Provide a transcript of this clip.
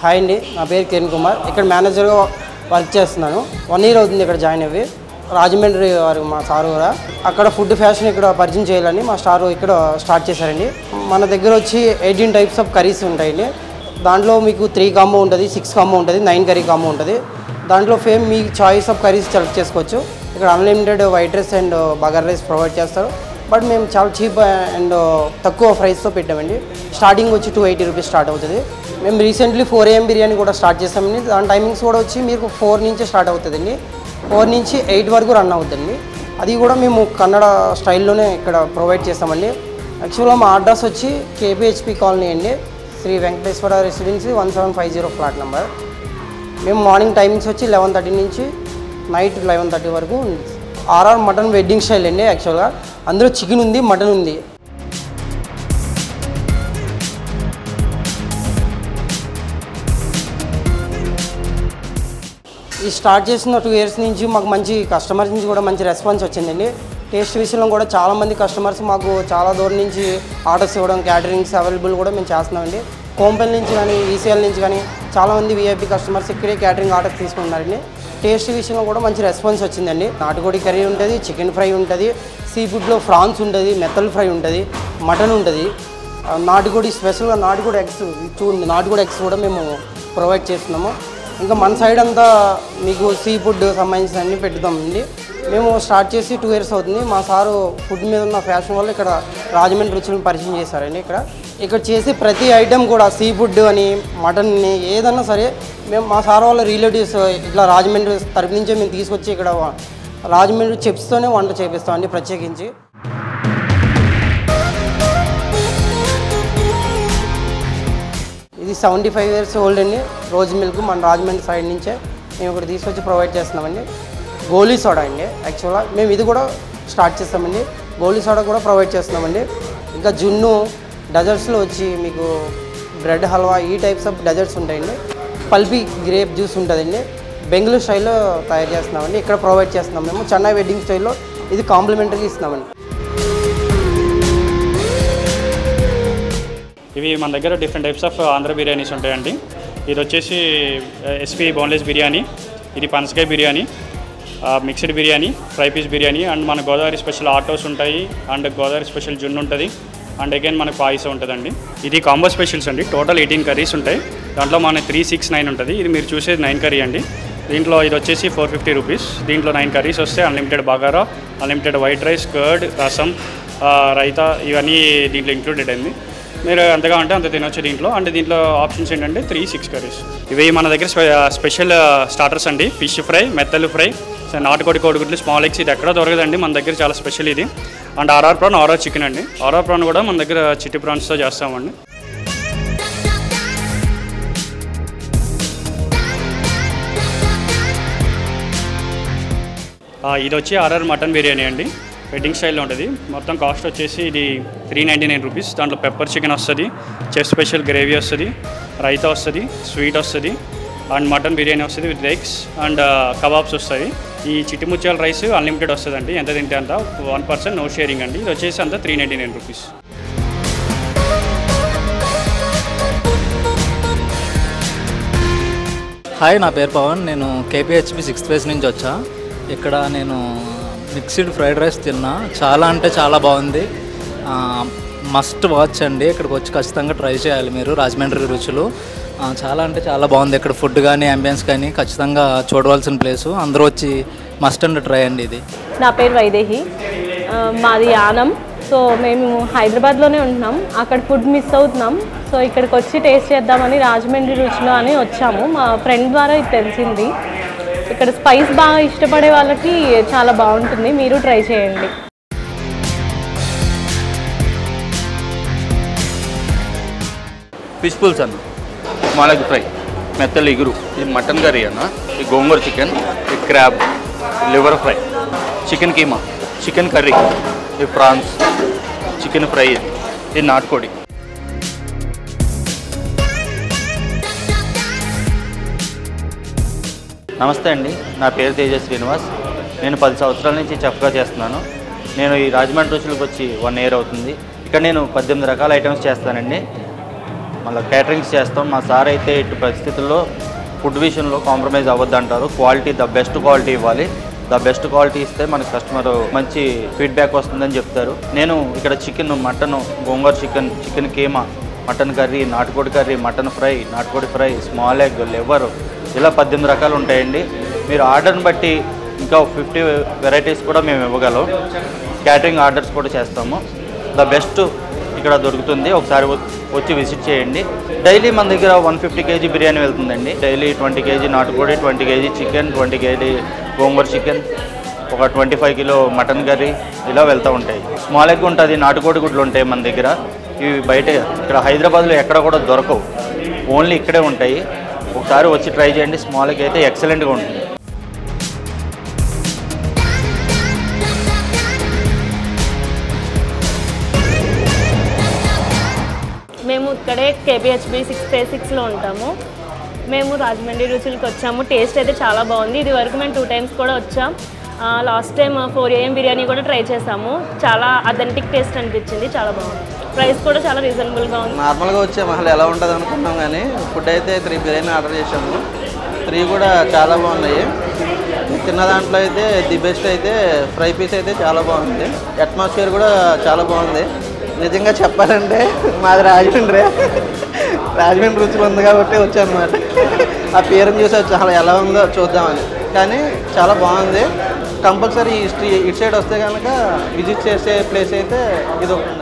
hi అండి నా పేరు కిరణ్ కుమార్ ఇక్కడ మేనేజర్గా వర్క్ చేస్తున్నాను వన్ ఇయర్ అవుతుంది ఇక్కడ జాయిన్ అయ్యి రాజమండ్రి వారు మా సారు కూడా అక్కడ ఫుడ్ ఫ్యాషన్ ఇక్కడ పరిచయం చేయాలని మా స్టార్ ఇక్కడ స్టార్ట్ చేశారండి మన దగ్గర వచ్చి ఎయిటీన్ టైప్స్ ఆఫ్ కర్రీస్ ఉంటాయండి దాంట్లో మీకు త్రీ కాంబో ఉంటుంది సిక్స్ కాంబో ఉంటుంది నైన్ కర్రీ కాంబో ఉంటుంది దాంట్లో ఫేమ్ మీ చాయిస్ ఆఫ్ కర్రీస్ సెలెక్ట్ చేసుకోవచ్చు ఇక్కడ unlimited white rice and bagara rice provide చేస్తారు బట్ మేము చాలా చీప్ అండ్ తక్కువ ప్రైస్తో పెట్టామండి స్టార్టింగ్ వచ్చి టూ ఎయిటీ రూపీస్ స్టార్ట్ అవుతుంది మేము రీసెంట్లీ ఫోర్ ఏఎం బిర్యానీ కూడా స్టార్ట్ చేస్తామండి దాని టైమింగ్స్ కూడా వచ్చి మీకు ఫోర్ నుంచి స్టార్ట్ అవుతుందండి ఫోర్ నుంచి ఎయిట్ వరకు రన్ అవుతుందండి అది కూడా మేము కన్నడ స్టైల్లోనే ఇక్కడ ప్రొవైడ్ చేస్తామండి యాక్చువల్గా మా అడ్రస్ వచ్చి కేపీహెచ్పి కాలనీ అండి Sri Venkateswara residency one seven five zero flat number మేము మార్నింగ్ టైమింగ్స్ వచ్చి లెవెన్ థర్టీ నుంచి నైట్ లెవెన్ థర్టీ వరకు ఉంది ఆర్ఆర్ మటన్ వెడ్డింగ్ స్టైల్ అండి యాక్చువల్గా అందులో చికెన్ ఉంది మటన్ ఉంది ఈ స్టార్ట్ చేసిన టూ ఇయర్స్ నుంచి మాకు మంచి కస్టమర్స్ నుంచి కూడా మంచి రెస్పాన్స్ వచ్చిందండి టేస్ట్ విషయంలో కూడా చాలామంది కస్టమర్స్ మాకు చాలా దూరం నుంచి ఆర్డర్స్ ఇవ్వడం క్యాటరింగ్స్ అవైలబుల్ కూడా మేము చేస్తున్నామండి కోంపల్ నుంచి కానీ ఈసీఎల్ నుంచి కానీ చాలామంది వీఐపీ కస్టమర్స్ ఇక్కడే క్యాటరింగ్ ఆర్డర్ తీసుకున్నారండి టేస్ట్ విషయంలో కూడా మంచి రెస్పాన్స్ వచ్చిందండి నాటుకోడి కర్రీ ఉంటుంది చికెన్ ఫ్రై ఉంటుంది సీ ఫుడ్లో ఫ్రాన్స్ ఉంటుంది మెత్తల్ ఫ్రై ఉంటుంది మటన్ ఉంటుంది ఆ, నాటుకోడి స్పెషల్గా నాటుకోడి ఎగ్స్ చూడండి నాటుకోడి ఎగ్స్ కూడా మేము ప్రొవైడ్ చేస్తున్నాము ఇంకా మన సైడ్ అంతా మీకు సీ ఫుడ్ సంబంధించిన అన్ని పెట్టుదామండి మేము స్టార్ట్ చేసి టూ ఇయర్స్ అవుతుంది మా సారు ఫుడ్ మీద ఉన్న ఫ్యాషన్ వల్ల ఇక్కడ రాజమండ్రి రుచులను పరిచయం చేశారండి ఇక్కడ ఇక్కడ చేసే ప్రతి ఐటెం కూడా సీ ఫుడ్ అని మటన్ని ఏదన్నా సరే మేము మా సార్ వాళ్ళ రిలేటివ్స్ ఇట్లా రాజమండ్రి తరపు నుంచే మేము తీసుకొచ్చి ఇక్కడ రాజమండ్రి చెప్స్తోనే వంట చేపిస్తామండి ప్రత్యేకించి ఇది సెవెంటీ ఫైవ్ ఇయర్స్ ఓల్డ్ అండి రోజు మిల్క్ మన రాజమండ్రి సైడ్ నుంచే మేము ఇక్కడ తీసుకొచ్చి ప్రొవైడ్ చేస్తున్నామండి గోలీ సోడా అండి యాక్చువల్గా మేము ఇది కూడా స్టార్ట్ చేస్తామండి గోలీ సోడా కూడా ప్రొవైడ్ చేస్తున్నామండి ఇంకా జున్ను డజర్ట్స్లో వచ్చి మీకు బ్రెడ్ హల్వా ఈ టైప్స్ ఆఫ్ డజర్ట్స్ ఉంటాయండి పల్పీ గ్రేప్ జ్యూస్ ఉంటుందండి బెంగళూరు స్టైల్లో తయారు చేస్తున్నామండి ఇక్కడ ప్రొవైడ్ చేస్తున్నాం మేము చెన్నై వెడ్డింగ్ స్టైల్లో ఇది కాంప్లిమెంటరీ ఇస్తున్నామండి ఇవి మన దగ్గర different types of Andhra biryanis ఉంటాయండి ఇది వచ్చేసి ఎస్పీ బోన్లెస్ బిర్యానీ ఇది పనసకాయ biryani mixed biryani fry piece biryani and మన గోదావరి స్పెషల్ ఆటోస్ ఉంటాయి అండ్ గోదావరి స్పెషల్ జున్ను ఉంటుంది అండ్ అగైన్ మనకు పాయసం ఉంటుందండి ఇది కాంబో స్పెషల్స్ అండి టోటల్ ఎయిటీన్ కర్రీస్ ఉంటాయి దాంట్లో మన త్రీ సిక్స్ నైన్ ఉంటుంది ఇది మీరు చూసేది నైన్ కర్రీ అండి దీంట్లో ఇది వచ్చేసి ఫోర్ ఫిఫ్టీ రూపీస్ దీంట్లో నైన్ కర్రీస్ వస్తే unlimited bagara unlimited white rice curd rasam ఆ, రైతా ఇవన్నీ దీంట్లో ఇంక్లూడెడ్ అయింది మీరు ఎంత కావాలంటే అంత తినొచ్చు దీంట్లో అంటే దీంట్లో ఆప్షన్స్ ఏంటంటే త్రీ సిక్స్ కర్రీస్ ఇవి మన దగ్గర స్పె స్పెషల్ స్టార్టర్స్ అండి ఫిష్ ఫ్రై మెత్తలు ఫ్రై సో నాటుకోడి కోడిగుడ్లు స్మాల్ ఎగ్స్ ఇది ఎక్కడ దొరకదండి మన దగ్గర చాలా స్పెషల్ ఇది and RR prawn RR chicken అండి ఆర్ఆర్ ప్రాన్ కూడా మన దగ్గర చిట్టి ప్రాన్స్తో చేస్తామండి ఆ, ఇది వచ్చి ఆర్ఆర్ మటన్ బిర్యానీ అండి వెడ్డింగ్ స్టైల్లో ఉంటుంది మొత్తం కాస్ట్ వచ్చేసి ఇది త్రీ నైంటీ నైన్ రూపీస్ దాంట్లో పెప్పర్ చికెన్ వస్తుంది చెఫ్ స్పెషల్ గ్రేవీ వస్తుంది రైతా వస్తుంది స్వీట్ వస్తుంది అండ్ మటన్ బిర్యానీ వస్తుంది విత్ ఎగ్స్ అండ్ కబాబ్స్ వస్తాయి ఈ చిట్టిముత్యాల రైస్ అన్లిమిటెడ్ వస్తుందండి ఎంత తింటే అంత వన్ పర్సెంట్ నో షేరింగ్ అండి ఇది వచ్చేసి అంతా three ninety nine rupees hi నా పేరు పవన్ నేను కేపీహెచ్పి సిక్స్త్ ఫేజ్ నుంచి వచ్చా ఇక్కడ నేను మిక్స్డ్ ఫ్రైడ్ రైస్ తిన్నా చాలా అంటే చాలా బాగుంది మస్ట్ వాచ్ అండి ఇక్కడికి వచ్చి ఖచ్చితంగా ట్రై చేయాలి మీరు రాజమండ్రి రుచులు ఆ, చాలా అంటే చాలా బాగుంది ఇక్కడ ఫుడ్ కానీ అంబియన్స్ కానీ ఖచ్చితంగా చూడవలసిన ప్లేసు అందరూ వచ్చి మస్ట్ అండ్ ట్రై అండి ఇది నా పేరు వైదేహి ఆ, మాది యానం సో మేము హైదరాబాద్లోనే ఉంటున్నాం అక్కడ ఫుడ్ మిస్ అవుతున్నాం సో ఇక్కడికి వచ్చి టేస్ట్ చేద్దామని రాజమండ్రి రుచిలో అని వచ్చాము మా ఫ్రెండ్ ద్వారా ఇది తెలిసింది ఇక్కడ స్పైస్ బాగా ఇష్టపడే వాళ్ళకి చాలా బాగుంటుంది మీరు ట్రై చేయండి ఫిష్ పుల్స్ అన్న మాలక్ ఫ్రై మెత్తలు ఇగురు ఇది మటన్ కర్రీ అన్న ఇది గోంగూర చికెన్ ఇది crab liver fry chicken keema chicken curry ఇది ప్రాన్స్ చికెన్ ఫ్రై ఇది నాటుకోడి నమస్తే అండి నా పేరు తేజ శ్రీనివాస్ నేను పది సంవత్సరాల నుంచి చెఫ్గా చేస్తున్నాను నేను ఈ రాజమండ్రి రుచులకు వచ్చి వన్ ఇయర్ అవుతుంది ఇక్కడ నేను పద్దెనిమిది రకాల ఐటమ్స్ చేస్తానండి మళ్ళీ క్యాటరింగ్స్ చేస్తాం మా సార్ అయితే ఇటు పరిస్థితుల్లో ఫుడ్ విషయంలో కాంప్రమైజ్ అవ్వద్దు అంటారు క్వాలిటీ ద బెస్ట్ క్వాలిటీ ఇవ్వాలి ద బెస్ట్ క్వాలిటీ ఇస్తే మన కస్టమర్ మంచి ఫీడ్బ్యాక్ వస్తుందని చెప్తారు నేను ఇక్కడ చికెన్ మటన్ గోంగూర chicken chicken keema mutton curry నాటుకోడి కర్రీ మటన్ ఫ్రై నాటుకోడి ఫ్రై స్మాల్ ఎగ్ లివర్ ఇలా పద్దెనిమిది రకాలు ఉంటాయండి మీరు ఆర్డర్ని బట్టి ఇంకా ఫిఫ్టీ వెరైటీస్ కూడా మేము ఇవ్వగలం క్యాటరింగ్ ఆర్డర్స్ కూడా చేస్తాము ద బెస్ట్ ఇక్కడ దొరుకుతుంది ఒకసారి వ- వచ్చి విజిట్ చేయండి డైలీ మన దగ్గర వన్ ఫిఫ్టీ కేజీ బిర్యానీ వెళ్తుందండి డైలీ ట్వంటీ కేజీ నాటుకోడి twenty KG chicken twenty KG గోంగూర చికెన్ ఒక twenty five kilo mutton curry ఇలా వెళ్తూ ఉంటాయి స్మాల్ ఎగ్ ఉంటుంది నాటుకోడి గుడ్లు ఉంటాయి మన దగ్గర ఇవి బయట ఇక్కడ హైదరాబాద్లో ఎక్కడ కూడా దొరకవు ఓన్లీ ఇక్కడే ఉంటాయి ఒకసారి వచ్చి ట్రై చేయండి స్మాల్ ఎగ్ అయితే ఎక్సలెంట్గా ఉంటుంది మేము ఇక్కడే కేబిహెచ్బి సిక్స్ డే సిక్స్లో ఉంటాము మేము రాజమండ్రి రుచులకు వచ్చాము టేస్ట్ అయితే చాలా బాగుంది ఇది వరకు మేము టూ టైమ్స్ కూడా వచ్చాం last time four AM biryani కూడా ట్రై చేసాము చాలా అథెంటిక్ టేస్ట్ అనిపించింది చాలా బాగుంది ప్రైస్ కూడా చాలా రీజనబుల్గా ఉంది నార్మల్గా వచ్చే మహల్ ఎలా ఉంటుంది అనుకున్నాం కానీ ఫుడ్ అయితే త్రీ బిర్యానీ ఆర్డర్ చేసాము త్రీ కూడా చాలా బాగున్నాయి తిన్న దాంట్లో అయితే ది బెస్ట్ అయితే ఫ్రై పీస్ అయితే చాలా బాగుంది అట్మాస్ఫియర్ కూడా చాలా బాగుంది నిజంగా చెప్పాలంటే మాది రాజమండ్రి రాజమండ్రి రుచులు ఉంది కాబట్టి వచ్చాను అనమాట ఆ పేరుని చూసి చాలా ఎలా ఉందో చూద్దామని కానీ చాలా బాగుంది కంపల్సరీ ఈ స్ట్రీ ఇటు సైడ్ వస్తే కనుక విజిట్ చేసే ప్లేస్ అయితే ఇది ఒకటి